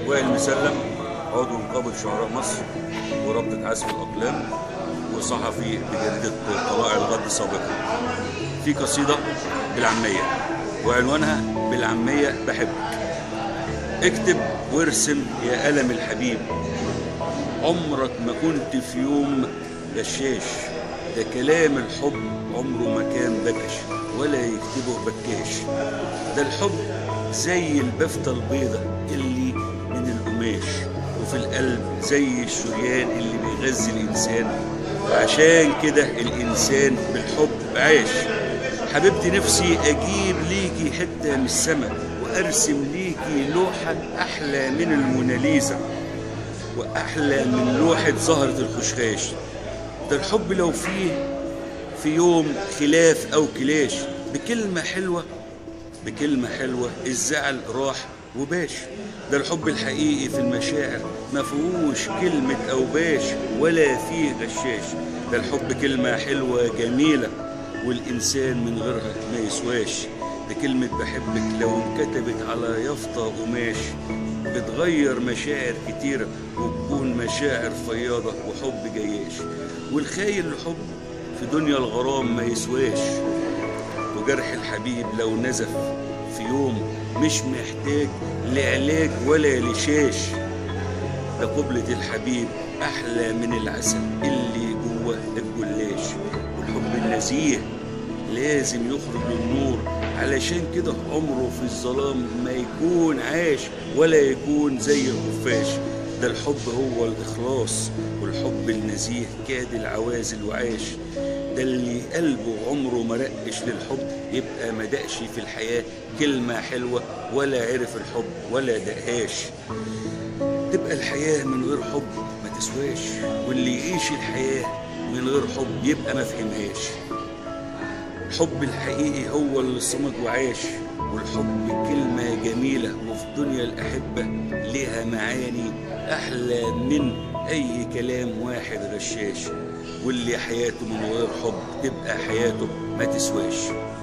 وائل مسلم عضو نقابة شعراء مصر ورابطة عزف الأقلام وصحفي بجريدة طلائع الغد سابقا في قصيدة بالعامية وعنوانها بالعامية بحبك اكتب وارسم يا قلم الحبيب عمرك ما كنت في يوم غشاش ده كلام الحب عمره ما كان بكش ولا يكتبه بكاش ده الحب زي البفتة البيضة اللي من القماش وفي القلب زي الشريان اللي بيغذي الإنسان وعشان كده الإنسان بالحب عاش حبيبتي نفسي أجيب ليكي حتة من السما وأرسم ليكي لوحة أحلى من الموناليزا وأحلى من لوحة زهرة الخشخاش ده الحب لو فيه في يوم خلاف أو كلاش بكلمة حلوة بكلمة حلوة الزعل راح وباش ده الحب الحقيقي في المشاعر ما فيهوش كلمة أوباش ولا فيه غشاش ده الحب كلمة حلوة جميلة والإنسان من غيرها ما يسواش ده كلمة بحبك لو انكتبت على يافطة قماش بتغير مشاعر كتيرة وتكون مشاعر فياضة وحب جياش والخاين الحب في دنيا الغرام ما يسواش وجرح الحبيب لو نزف في يوم مش محتاج لعلاج ولا لشاش ده قبلة الحبيب أحلى من العسل اللي جوه الجلاش والحب النزيه لازم يخرج للنور علشان كده عمره في الظلام ما يكون عاش ولا يكون زي الخفاش ده الحب هو الإخلاص والحب النزيه كاد العوازل وعاش ده اللي قلبه عمره ما رقش للحب يبقى ما دقش في الحياة كلمة حلوة ولا عرف الحب ولا دقهاش تبقى الحياة من غير حب ما تسواش واللي يعيش الحياة من غير حب يبقى ما فهمهاش الحب الحقيقي هو اللي صمد وعاش والحب كلمة جميلة وفي دنيا الأحبة لها معاني أحلى من أي كلام واحد غشاش واللي حياته من غير حب تبقى حياته ما تسواش